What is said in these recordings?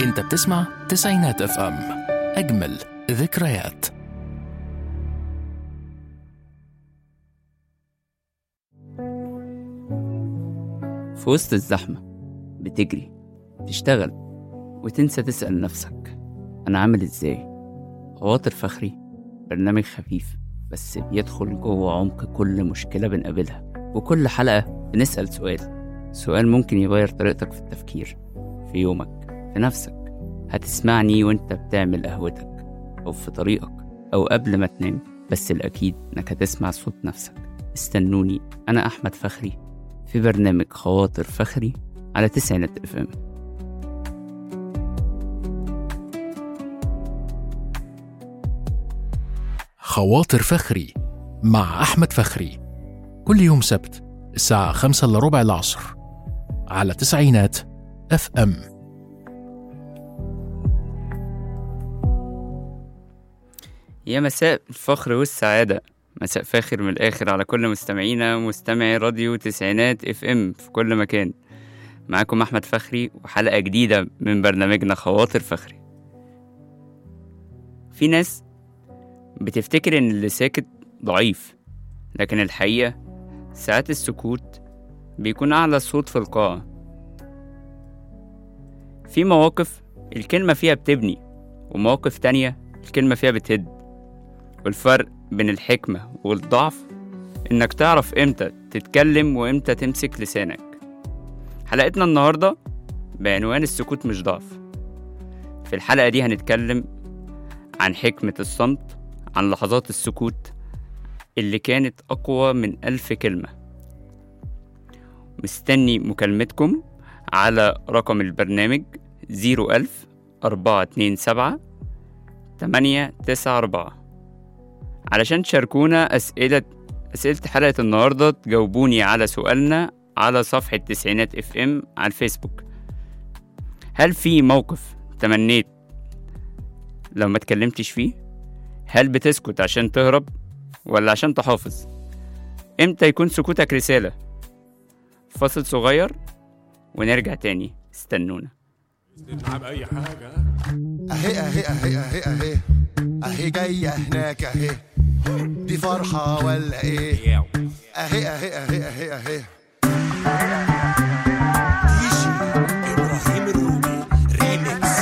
انت بتسمع تسعينات اف ام اجمل ذكريات في وسط الزحمة بتجري تشتغل وتنسى تسأل نفسك أنا عامل إزاي خواطر فخري برنامج خفيف بس بيدخل جوه عمق كل مشكلة بنقابلها وكل حلقة بنسأل سؤال سؤال ممكن يغير طريقتك في التفكير في يومك في نفسك هتسمعني وانت بتعمل قهوتك أو في طريقك أو قبل ما تنام بس الأكيد إنك هتسمع صوت نفسك استنوني أنا أحمد فخري في برنامج خواطر فخري على تسعينات اف ام خواطر فخري مع أحمد فخري كل يوم سبت الساعة خمسة إلا ربع العصر على تسعينات اف ام يا مساء الفخر والسعادة مساء فاخر من الآخر على كل مستمعينا ومستمعي راديو تسعينات اف ام في كل مكان معاكم أحمد فخري وحلقة جديدة من برنامجنا خواطر فخري في ناس بتفتكر إن اللي ساكت ضعيف لكن الحقيقة ساعات السكوت بيكون أعلى صوت في القاعة في مواقف الكلمة فيها بتبني ومواقف تانية الكلمة فيها بتهد والفرق بين الحكمة والضعف إنك تعرف إمتى تتكلم وإمتى تمسك لسانك حلقتنا النهاردة بعنوان السكوت مش ضعف في الحلقة دي هنتكلم عن حكمة الصمت عن لحظات السكوت اللي كانت أقوى من ألف كلمة مستني مكالمتكم على رقم البرنامج زيرو ألف أربعة اتنين سبعة تمانية تسعة أربعة علشان تشاركونا أسئلة أسئلة حلقة النهاردة تجاوبوني على سؤالنا على صفحة تسعينات اف ام على الفيسبوك هل في موقف تمنيت لو ما اتكلمتش فيه هل بتسكت عشان تهرب ولا عشان تحافظ امتى يكون سكوتك رسالة فاصل صغير ونرجع تاني استنونا نلعب اي حاجه اهي اهي اهي اهي اهي اهي جاية هناك اهي دي فرحة ولا ايه اهي اهي اهي اهي اهي ابراهيم الروبي ريميكس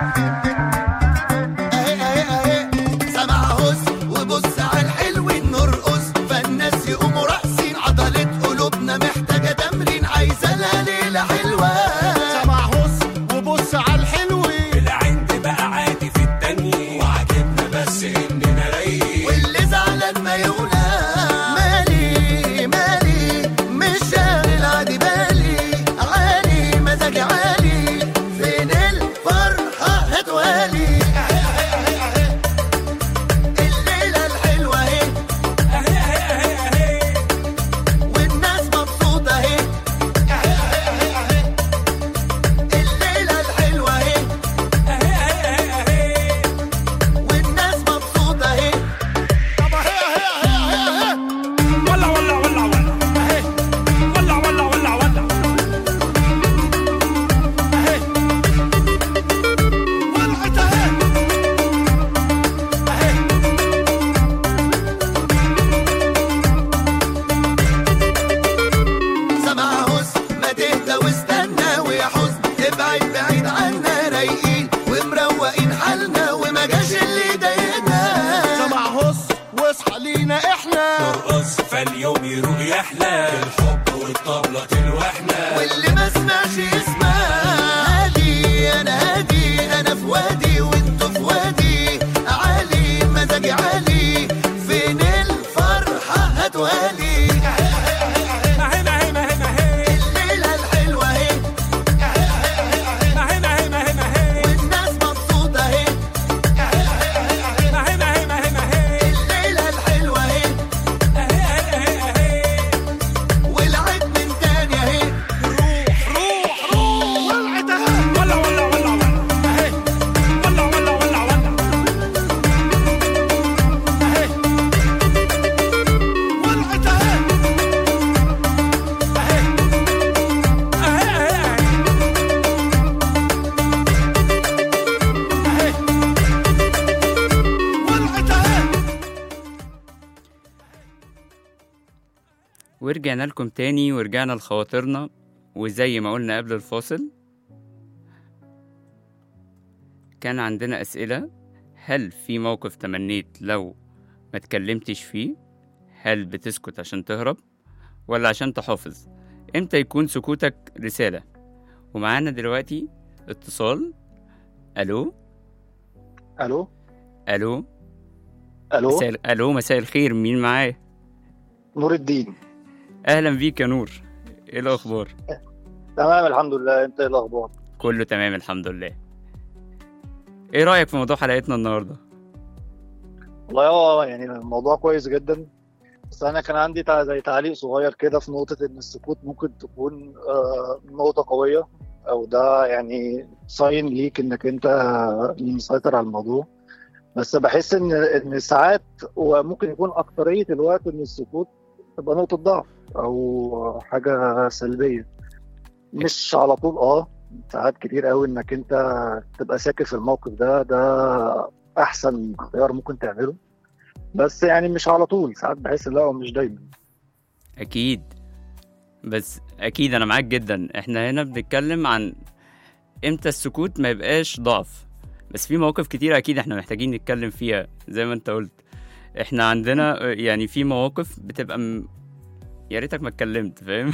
اهي اهي اهي سمع هز وبص على الحلوين نرقص فالناس يقوموا راقصين عضلة قلوبنا محتاجة تمرين عايزة لها ليلة حلوة سمع هز وبص على الحلوين العند بقى عادي في التانية وعجبنا بس اننا رايقين واللي زعلان ما يقول مالي مالي مش شاغل عادي بالي عالي مزاجي عالي فين الفرحة هتوالي الليلة الحلوة اهي والناس مبسوطة اهي الليلة الحلوة اهي والناس مبسوطة اهي طب اهي اهي اهي اهي اهي ولا ولا ولا ولا اهي ولا ولا ولا ولا اهي ولعت اهي اهي سمع هز ما تهدى واستنى ويا حزن ابعد بعيد عنا رايقين ومروقين حالنا وما جاش اللي ضايقنا سمع هز واصحى لينا احنا نرقص فاليوم يروق يحلى الحب والطبلة تلوحنا واللي ما سمعش يسمع هادي انا هادي انا في وادي وانتوا في وادي عالي مزاجي عالي فين الفرحة هتوالي ما هي ما هي ما هي ما هي الليلة الحلوة اهي ما هي ما هي ما هي ما هي والناس مبسوطة اهي ما هي ما هي ما هي ما هي الليلة الحلوة اهي والعيد من تاني اهي روح روح روح ولعت اهي ولا ولا ولا ولا اهي ولا ولا ولا ولا اهي ولعت اهي ورجعنا لكم تاني ورجعنا لخواطرنا وزي ما قلنا قبل الفاصل كان عندنا أسئلة هل في موقف تمنيت لو ما اتكلمتش فيه هل بتسكت عشان تهرب ولا عشان تحافظ امتى يكون سكوتك رسالة ومعانا دلوقتي اتصال الو الو الو الو مساء الو مساء الخير مين معايا نور الدين اهلا بيك يا نور ايه الاخبار تمام الحمد لله انت ايه الاخبار كله تمام الحمد لله ايه رايك في موضوع حلقتنا النهارده والله هو يعني الموضوع كويس جدا بس انا كان عندي تع- زي تعليق صغير كده في نقطة ان السكوت ممكن تكون آه، نقطة قوية او ده يعني ساين ليك انك انت مسيطر على الموضوع بس بحس ان ان ساعات وممكن يكون اكترية الوقت ان السكوت تبقى نقطة ضعف او حاجة سلبية مش على طول اه ساعات كتير قوي انك انت تبقى ساكت في الموقف ده ده احسن اختيار ممكن تعمله بس يعني مش على طول ساعات بحس لا هو مش دايما اكيد بس اكيد انا معاك جدا احنا هنا بنتكلم عن امتى السكوت ما يبقاش ضعف بس في مواقف كتير اكيد احنا محتاجين نتكلم فيها زي ما انت قلت احنا عندنا آه، يعني في مواقف بتبقى م... يا ريتك ما اتكلمت فاهم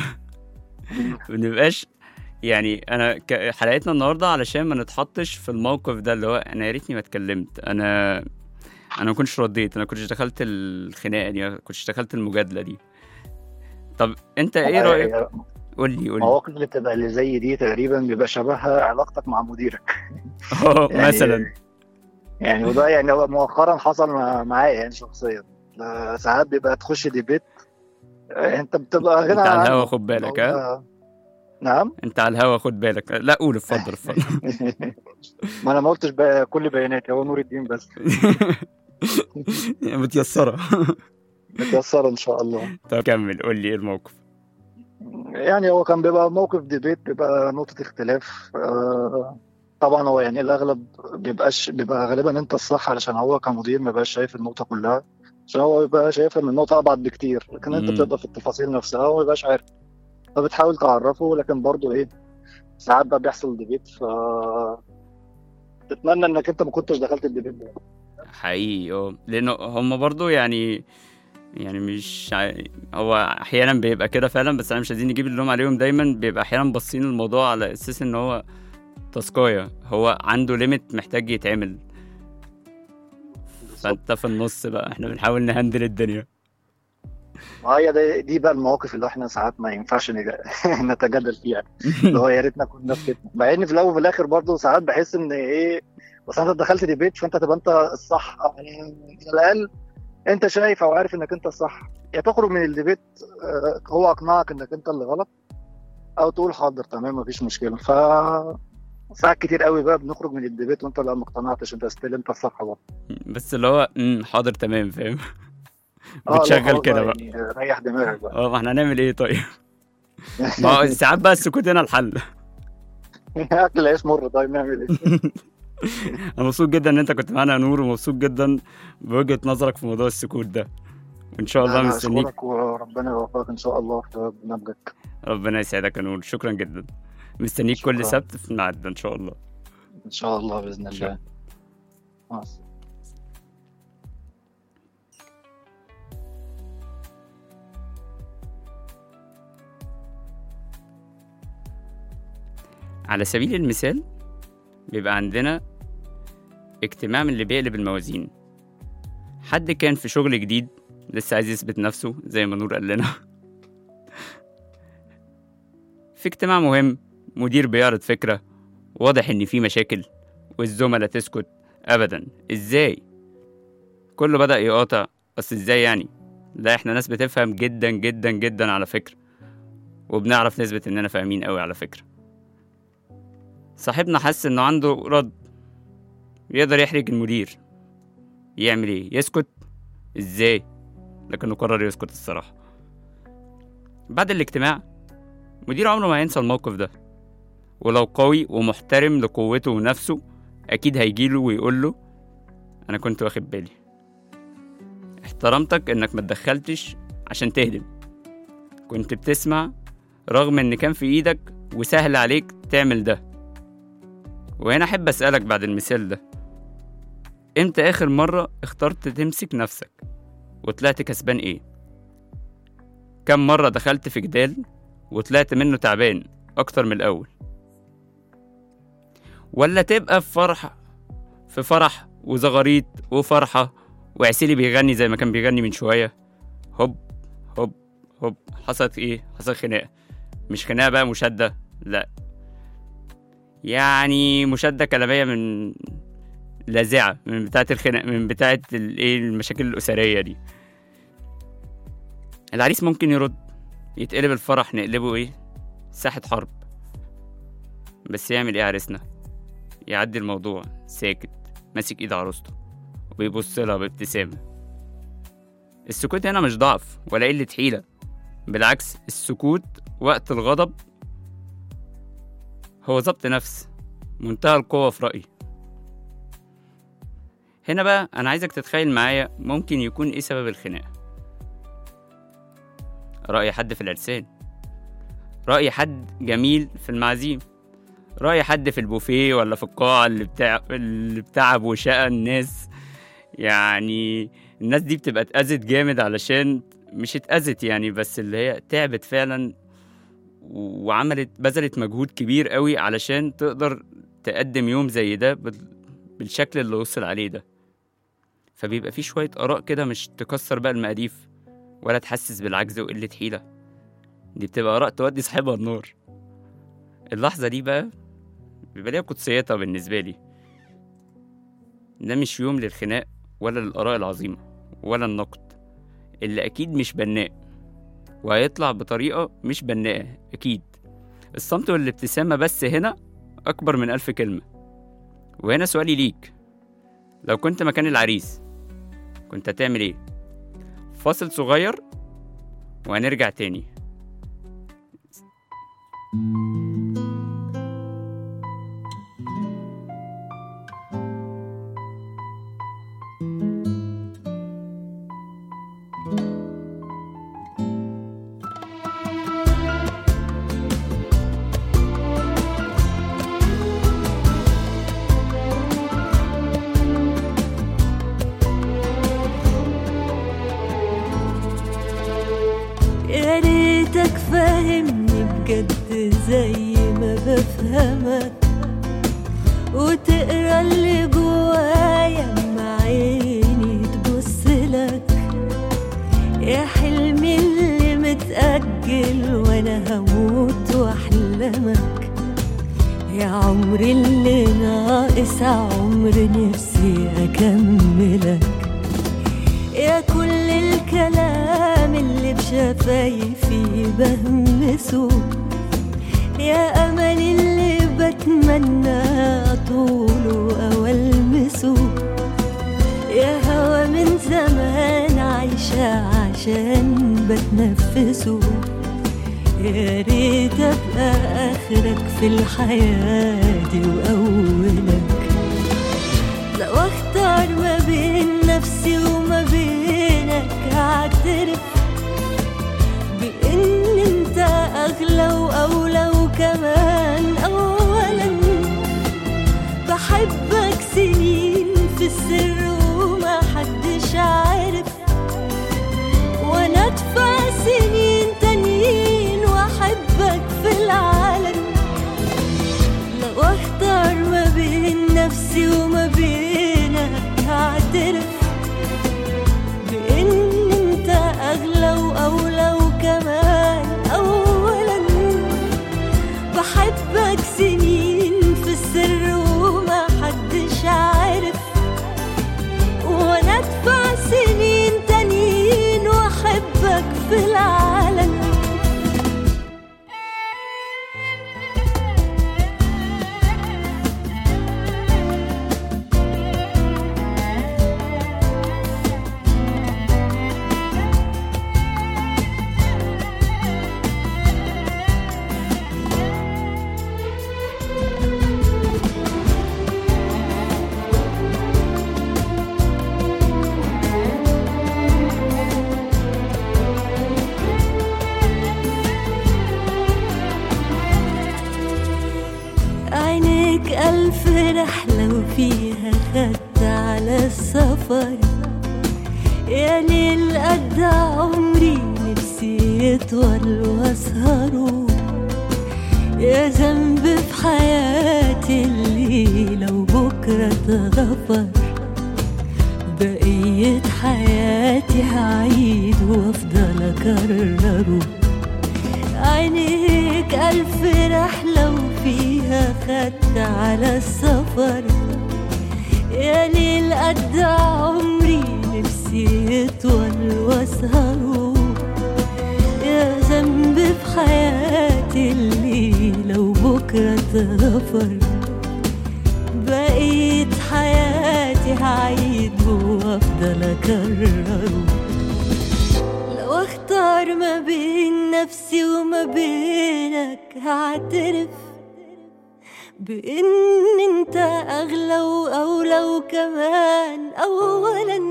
بنبقاش يعني انا ك- حلقتنا النهارده علشان ما نتحطش في الموقف ده اللي هو انا يا ريتني ما اتكلمت انا انا ما كنتش رديت انا كنتش دخلت الخناقه دي ما كنتش دخلت المجادله دي طب انت ايه رايك آه، قول لي قول لي المواقف اللي بتبقى اللي زي دي تقريبا بيبقى شبهها علاقتك مع مديرك اه يعني- مثلا يعني وده يعني هو مؤخرا حصل مع- معايا يعني شخصيا آه، ساعات بيبقى تخش ديبيت آه، انت بتبقى غنى انت على عنه. الهوا خد بالك ها هو- نعم انت على الهوا خد بالك لا قول اتفضل اتفضل ما انا ما قلتش بقى كل بياناتي هو نور الدين بس متيسره متيسر ان شاء الله طب كمل قول لي ايه الموقف يعني هو كان بيبقى موقف ديبيت بيبقى نقطة اختلاف آه، طبعا هو يعني الأغلب بيبقاش بيبقى غالبا أنت الصح علشان هو كمدير ما بيبقاش شايف النقطة كلها عشان هو بيبقى شايفها من النقطة أبعد بكتير لكن أنت مم. بتبقى في التفاصيل نفسها وما بيبقاش عارف فبتحاول تعرفه لكن برضه إيه ساعات بقى بيحصل ديبيت ف تتمنى انك انت ما كنتش دخلت الديبيت ده حقيقي اه لانه هم برضو يعني يعني مش ع- هو احيانا بيبقى كده فعلا بس انا مش عايزين نجيب اللوم عليهم دايما بيبقى احيانا باصين الموضوع على اساس ان هو تاسكايه هو عنده ليميت محتاج يتعمل فانت في النص بقى احنا بنحاول نهندل الدنيا ما هي دي, دي بقى المواقف اللي احنا ساعات ما ينفعش نج- نتجادل فيها اللي هو يا ريتنا كنا في كده مع ان في الاول وفي الاخر برضه ساعات بحس ان ايه بس انت دخلت ديبيت فانت تبقى انت الصح أو يعني على الاقل انت شايف او عارف انك انت الصح يا تخرج من الديبيت آه، هو اقنعك انك انت اللي غلط او تقول حاضر تمام مفيش مشكله ف ساعات كتير قوي بقى بنخرج من الديبيت وانت لا ما اقتنعتش انت ستيل انت الصح برضه بس اللي هو امم حاضر تمام فاهم آه، لا، بتشغل خلاص كده بقى يعني ريح دماغك بقى اه ما احنا هنعمل ايه طيب ما هو ساعات بقى السكوت هنا الحل اكل عيش مر طيب نعمل ايه انا مبسوط جدا ان انت كنت معانا يا نور ومبسوط جدا بوجهة نظرك في موضوع السكوت ده وان شاء الله أنا مستنيك أشكرك وربنا يوفقك إن شاء الله في برنامجك ربنا يسعدك يا نور شكرا جدا مستنيك كل شكراً. سبت في الميعاد ده ان شاء الله إن شاء الله بإذن شكراً. الله مع السلامة. على سبيل المثال بيبقى عندنا اجتماع من اللي بيقلب الموازين حد كان في شغل جديد لسه عايز يثبت نفسه زي ما نور قال لنا في اجتماع مهم مدير بيعرض فكرة واضح ان في مشاكل والزملاء تسكت ابدا ازاي كله بدأ يقاطع بس ازاي يعني لا احنا ناس بتفهم جدا جدا جدا على فكرة وبنعرف نثبت اننا فاهمين قوي على فكرة صاحبنا حس انه عنده رد يقدر يحرج المدير يعمل ايه يسكت ازاي لكنه قرر يسكت الصراحة بعد الاجتماع مدير عمره ما هينسى الموقف ده ولو قوي ومحترم لقوته ونفسه أكيد هيجيله ويقوله أنا كنت واخد بالي احترمتك إنك ما تدخلتش عشان تهدم كنت بتسمع رغم إن كان في إيدك وسهل عليك تعمل ده وهنا أحب أسألك بعد المثال ده إمتى آخر مرة اخترت تمسك نفسك وطلعت كسبان إيه؟ كم مرة دخلت في جدال وطلعت منه تعبان أكتر من الأول ولا تبقى في فرح في فرح وزغاريت وفرحة وعسيلي بيغني زي ما كان بيغني من شوية هوب هوب هوب حصلت ايه حصل خناقة مش خناقة بقى مشادة لا يعني مشادة كلامية من لاذعة من بتاعة الخناق من بتاعة الايه المشاكل الأسرية دي العريس ممكن يرد يتقلب الفرح نقلبه ايه ساحة حرب بس يعمل ايه عريسنا يعدي الموضوع ساكت ماسك ايد عروسته وبيبص لها بابتسامة السكوت هنا مش ضعف ولا قلة حيلة بالعكس السكوت وقت الغضب هو ضبط نفس منتهى القوة في رأيي هنا بقى أنا عايزك تتخيل معايا ممكن يكون إيه سبب الخناقة رأي حد في العرسان رأي حد جميل في المعازيم رأي حد في البوفيه ولا في القاعة اللي بتاع اللي بتعب وشقى الناس يعني الناس دي بتبقى اتأذت جامد علشان مش اتأذت يعني بس اللي هي تعبت فعلا وعملت بذلت مجهود كبير قوي علشان تقدر تقدم يوم زي ده بال- بالشكل اللي وصل عليه ده فبيبقى في شوية آراء كده مش تكسر بقى المقاديف ولا تحسس بالعجز وقلة حيلة دي بتبقى آراء تودي صاحبها النار اللحظة دي بقى بيبقى ليها قدسيتها بالنسبة لي ده مش يوم للخناق ولا للآراء العظيمة ولا النقد اللي أكيد مش بناء وهيطلع بطريقة مش بناءة أكيد الصمت والابتسامة بس هنا أكبر من ألف كلمة وهنا سؤالي ليك لو كنت مكان العريس كنت هتعمل ايه؟ فاصل صغير وهنرجع تاني يا ريتك فاهمني بجد زي ما بفهمك وتقرا اللي جوايا مع عيني تبص لك يا حلمي اللي متأجل وانا هموت واحلمك يا عمري اللي ناقص عمر نفسي اكملك يا كل الكلام اللي بشفايفي بهمسه يا أمل اللي بتمنى طوله أو ألمسه يا هوا من زمان عايشة عشان بتنفسه يا ريت أبقى آخرك في الحياة دي وأولك لو اختار ما بين نفسي وما بينك اعترف بان انت اغلى واولى وكمان اولا بحبك سنين في السر وما حدش عارف وانا ادفع سنين تانيين واحبك في العالم لو اختار ما بين نفسي وما بينك هعترف بان انت اغلى واولى وكمان اولا بحبك سنين في السر وما حد ألف رحلة وفيها خدت على السفر يا ليل قد عمري نفسي يطول واسهره يا ذنب في حياتي اللي لو بكرة اتغفر بقية حياتي هعيد وافضل اكرره عينيك ألف رحلة وفيها خدت على السفر يا ليل قد عمري نفسي يطول واسهره يا ذنب في حياتي اللي لو بكرة اتغفر بقيت حياتي هعيد وافضل اكرره لو اختار ما بين نفسي وما بينك هعترف بان انت اغلى واولى وكمان اولا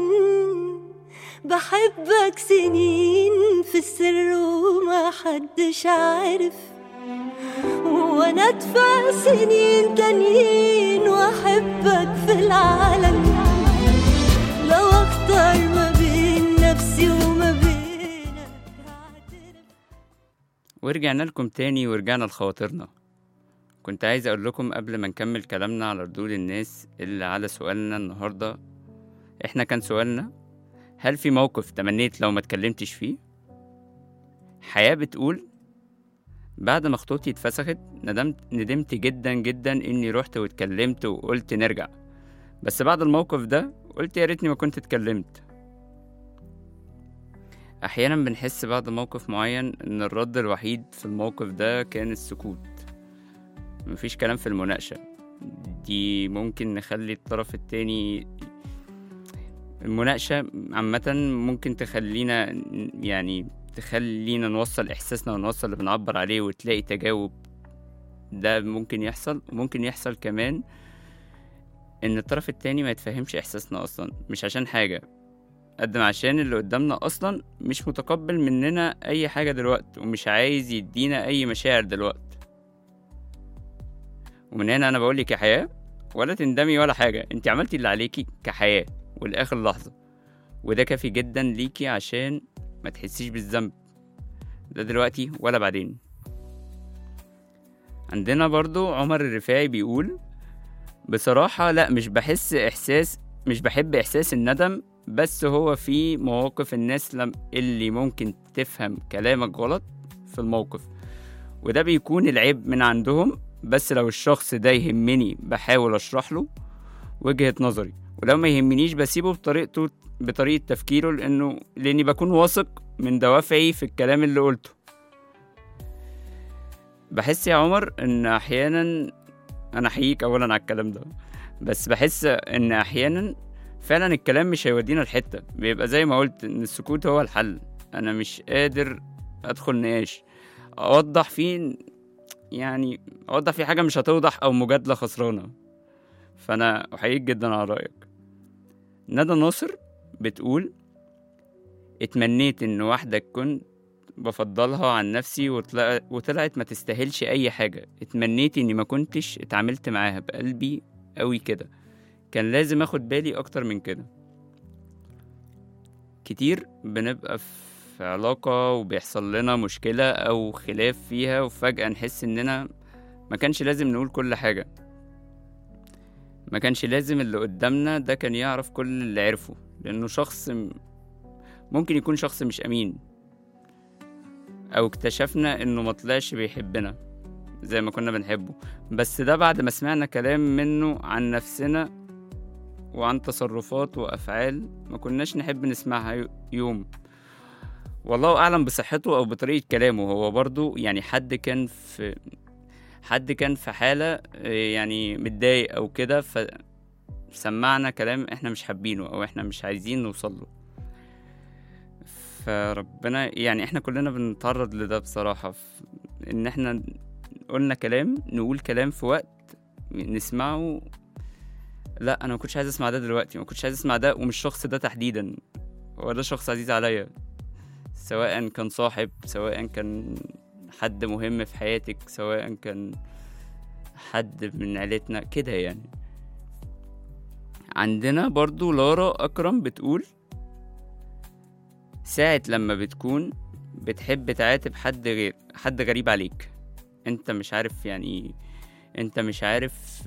بحبك سنين في السر وما حدش عارف وانا ادفع سنين تانيين واحبك في العالم لو اختار ما بين نفسي وما بينك هعترف ورجعنا لكم تاني ورجعنا لخواطرنا كنت عايز اقول لكم قبل ما نكمل كلامنا على ردود الناس اللي على سؤالنا النهاردة احنا كان سؤالنا هل في موقف تمنيت لو ما اتكلمتش فيه حياة بتقول بعد ما خطوبتي اتفسخت ندمت ندمت جدا جدا اني رحت واتكلمت وقلت نرجع بس بعد الموقف ده قلت يا ريتني ما كنت اتكلمت احيانا بنحس بعد موقف معين ان الرد الوحيد في الموقف ده كان السكوت مفيش كلام في المناقشة دي ممكن نخلي الطرف التاني المناقشة عامة ممكن تخلينا يعني تخلينا نوصل إحساسنا ونوصل اللي بنعبر عليه وتلاقي تجاوب ده ممكن يحصل وممكن يحصل كمان إن الطرف التاني ما يتفهمش إحساسنا أصلا مش عشان حاجة قد ما عشان اللي قدامنا أصلا مش متقبل مننا أي حاجة دلوقت ومش عايز يدينا أي مشاعر دلوقت ومن هنا أنا بقولك يا حياة ولا تندمي ولا حاجة انت عملتي اللي عليكي كحياة والآخر لحظة وده كافي جدا ليكي عشان ما تحسيش بالذنب ده دلوقتي ولا بعدين عندنا برضو عمر الرفاعي بيقول بصراحة لا مش بحس إحساس مش بحب إحساس الندم بس هو في مواقف الناس لم اللي ممكن تفهم كلامك غلط في الموقف وده بيكون العيب من عندهم بس لو الشخص ده يهمني بحاول أشرح له وجهة نظري ولو ما يهمنيش بسيبه بطريقته بطريقة تفكيره لأنه لأني بكون واثق من دوافعي في الكلام اللي قلته بحس يا عمر إن أحيانا أنا أحييك أولا على الكلام ده بس بحس إن أحيانا فعلا الكلام مش هيودينا لحتة بيبقى زي ما قلت إن السكوت هو الحل أنا مش قادر أدخل نقاش أوضح فيه يعني أوضح فيه حاجة مش هتوضح أو مجادلة خسرانة فأنا أحييك جدا على رأيك ندى ناصر بتقول اتمنيت ان واحدة كنت بفضلها عن نفسي وطلع- وطلعت ما تستاهلش اي حاجة اتمنيت اني ما كنتش اتعاملت معاها بقلبي قوي كده كان لازم اخد بالي اكتر من كده كتير بنبقى في علاقة وبيحصل لنا مشكلة او خلاف فيها وفجأة نحس اننا ما كانش لازم نقول كل حاجة ما كانش لازم اللي قدامنا ده كان يعرف كل اللي عرفه لانه شخص م- ممكن يكون شخص مش امين او اكتشفنا انه مطلعش بيحبنا زي ما كنا بنحبه بس ده بعد ما سمعنا كلام منه عن نفسنا وعن تصرفات وافعال ما كناش نحب نسمعها يو- يوم والله اعلم بصحته او بطريقه كلامه هو برضو يعني حد كان في حد كان في حاله آه، يعني متضايق او كده فسمعنا كلام احنا مش حابينه او احنا مش عايزين نوصل له فربنا يعني احنا كلنا بنتعرض لده بصراحة ف- ان احنا قلنا كلام نقول كلام في وقت نسمعه لا انا ما كنتش عايز اسمع ده دلوقتي ما كنتش عايز اسمع ده ومش الشخص ده تحديدا هو ده شخص عزيز عليا سواء كان صاحب سواء كان حد مهم في حياتك سواء كان حد من عيلتنا كده يعني عندنا برضو لارا أكرم بتقول ساعة لما بتكون بتحب تعاتب حد غير حد غريب عليك انت مش عارف يعني انت مش عارف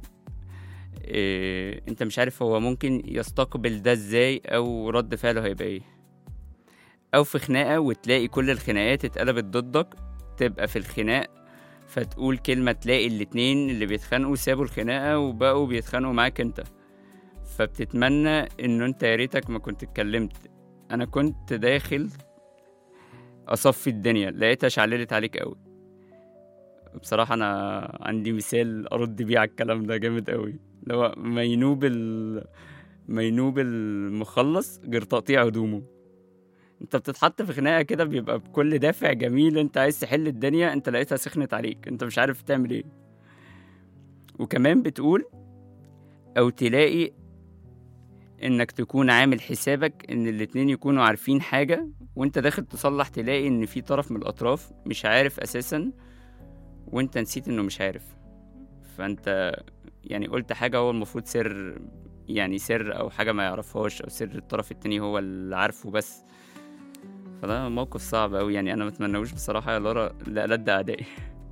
إيه انت مش عارف هو ممكن يستقبل ده ازاي او رد فعله هيبقى ايه او في خناقة وتلاقي كل الخناقات اتقلبت ضدك تبقى في الخناق فتقول كلمة تلاقي الاتنين اللي بيتخانقوا سابوا الخناقة وبقوا بيتخانقوا معاك انت فبتتمنى انه انت يا ريتك ما كنت اتكلمت انا كنت داخل اصفي الدنيا لقيتها شعللت عليك قوي بصراحة أنا عندي مثال أرد بيه على الكلام ده جامد قوي اللي هو ما ينوب ال... ما ينوب المخلص غير تقطيع هدومه انت بتتحط في خناقة كده بيبقى بكل دافع جميل انت عايز تحل الدنيا انت لقيتها سخنت عليك انت مش عارف تعمل ايه وكمان بتقول او تلاقي انك تكون عامل حسابك ان الاتنين يكونوا عارفين حاجة وانت داخل تصلح تلاقي ان في طرف من الاطراف مش عارف اساسا وانت نسيت انه مش عارف فانت يعني قلت حاجة هو المفروض سر يعني سر او حاجة ما يعرفهاش او سر الطرف التاني هو اللي عارفه بس فده موقف صعب اوي يعني انا متمنوش بصراحة يا لارا لألد اعدائي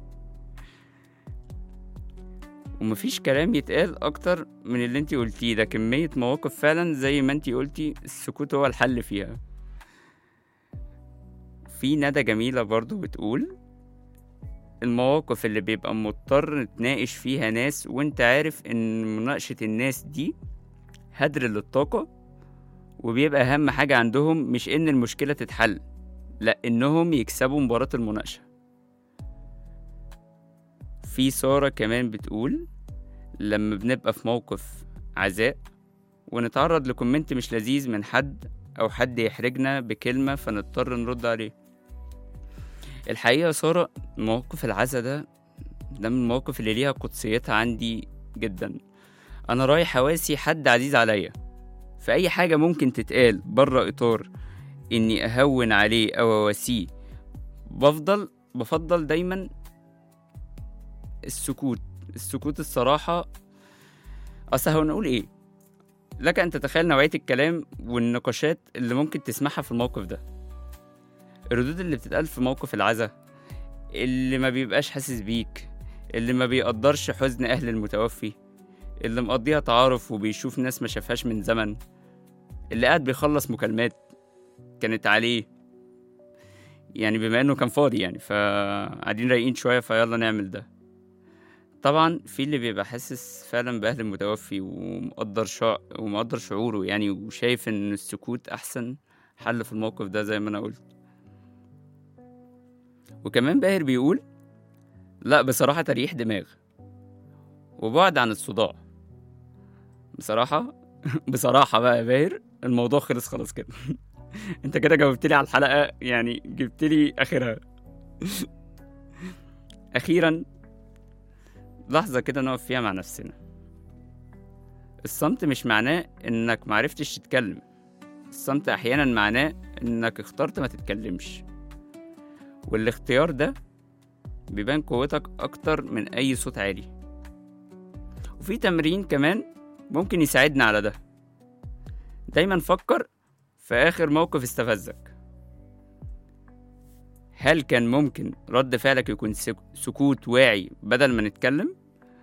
ومفيش كلام يتقال اكتر من اللي انتي قلتيه ده كمية مواقف فعلا زي ما انتي قلتي السكوت هو الحل فيها في ندى جميلة برضو بتقول المواقف اللي بيبقى مضطر نتناقش فيها ناس وانت عارف ان مناقشة الناس دي هدر للطاقة وبيبقى أهم حاجة عندهم مش إن المشكلة تتحل لأ إنهم يكسبوا مباراة المناقشة في سارة كمان بتقول لما بنبقى في موقف عزاء ونتعرض لكومنت مش لذيذ من حد أو حد يحرجنا بكلمة فنضطر نرد عليه الحقيقة يا سارة موقف العزا ده ده من المواقف اللي ليها قدسيتها عندي جدا أنا رايح أواسي حد عزيز عليا فأي حاجة ممكن تتقال بره إطار إني أهون عليه أو أواسيه بفضل بفضل دايما السكوت السكوت الصراحة أصل هنقول إيه لك أن تتخيل نوعية الكلام والنقاشات اللي ممكن تسمعها في الموقف ده الردود اللي بتتقال في موقف العزا اللي ما بيبقاش حاسس بيك اللي ما بيقدرش حزن أهل المتوفي اللي مقضيها تعارف وبيشوف ناس ما شافهاش من زمن اللي قاعد بيخلص مكالمات كانت عليه يعني بما انه كان فاضي يعني فقاعدين رايقين شويه فيلا نعمل ده طبعا في اللي بيبقى حاسس فعلا باهل المتوفي ومقدر شع... ومقدر شعوره يعني وشايف ان السكوت احسن حل في الموقف ده زي ما انا قلت وكمان باهر بيقول لا بصراحه تريح دماغ وبعد عن الصداع بصراحه بصراحه بقى يا باهر الموضوع خلص خلاص كده انت كده جاوبت لي على الحلقه يعني جبت لي اخرها اخيرا لحظه كده نقف فيها مع نفسنا الصمت مش معناه انك معرفتش تتكلم الصمت احيانا معناه انك اخترت ما تتكلمش والاختيار ده بيبان قوتك اكتر من اي صوت عالي وفي تمرين كمان ممكن يساعدنا على ده دايما فكر في آخر موقف استفزك هل كان ممكن رد فعلك يكون سك- سكوت واعي بدل ما نتكلم؟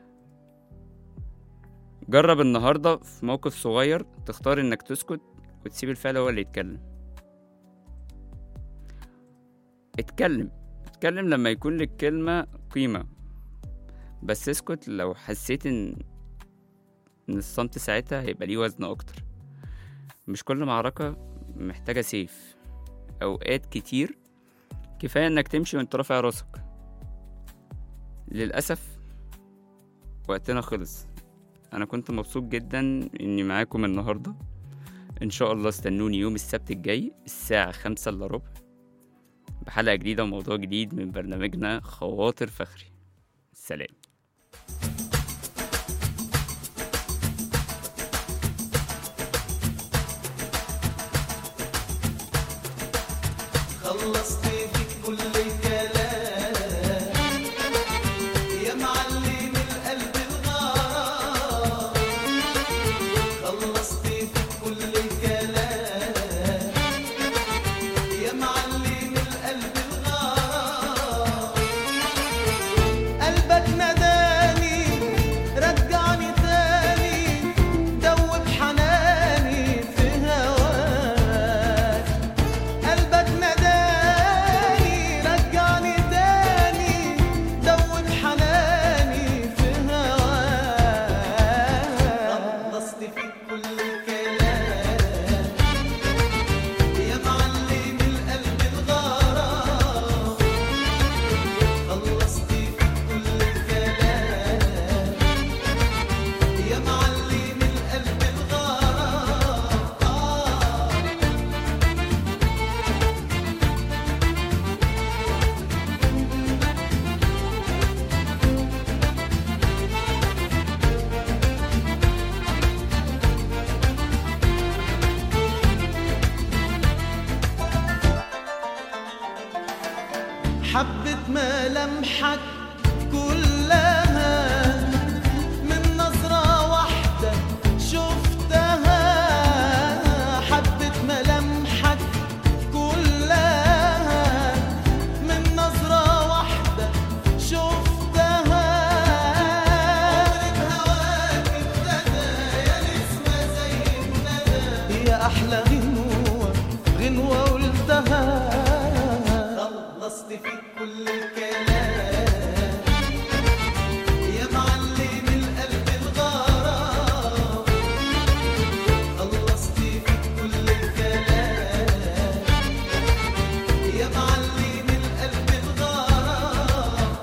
جرب النهاردة في موقف صغير تختار إنك تسكت وتسيب الفعل هو اللي يتكلم اتكلم اتكلم لما يكون للكلمة قيمة بس اسكت لو حسيت إن إن الصمت ساعتها هيبقى ليه وزن أكتر مش كل معركة محتاجة سيف أوقات كتير كفاية إنك تمشي وأنت رافع راسك للأسف وقتنا خلص أنا كنت مبسوط جدا إني معاكم النهاردة إن شاء الله استنوني يوم السبت الجاي الساعة خمسة إلا ربع بحلقة جديدة وموضوع جديد من برنامجنا خواطر فخري سلام خلصت فيك كل الكلام يا معلم ملامحك كلها من نظرة واحدة شفتها حبة ملامحك كلها من نظرة واحدة شفتها عمري بهواك ابتدى يا نسمة زي الندى يا أحلى غنوة غنوة قلتها خلصت فيك كل الكلام يا معلم القلب الغرام خلصت فيك كل الكلام يا معلم القلب الغرام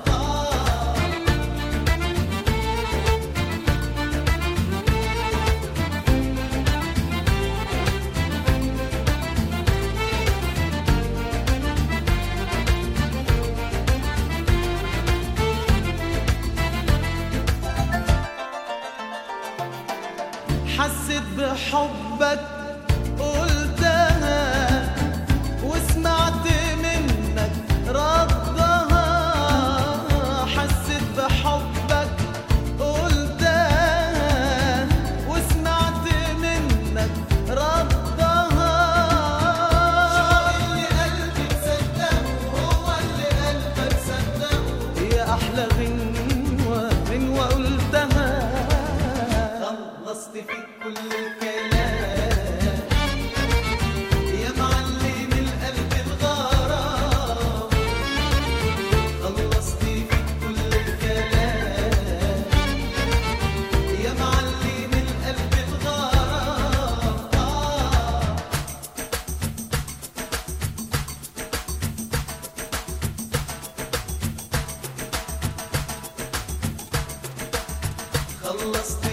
حسيت بحبك قلتها وسمعت منك ردها حسيت بحبك قلتها وسمعت منك ردها شو اللي قلبي مصدقه هو اللي قلبك صدقه يا احلى غنوه غنوه قلتها خلصت فيك كل الكلام يا معلم القلب الغرام خلصت فيك كل الكلام يا معلم القلب الغرام آه خلصت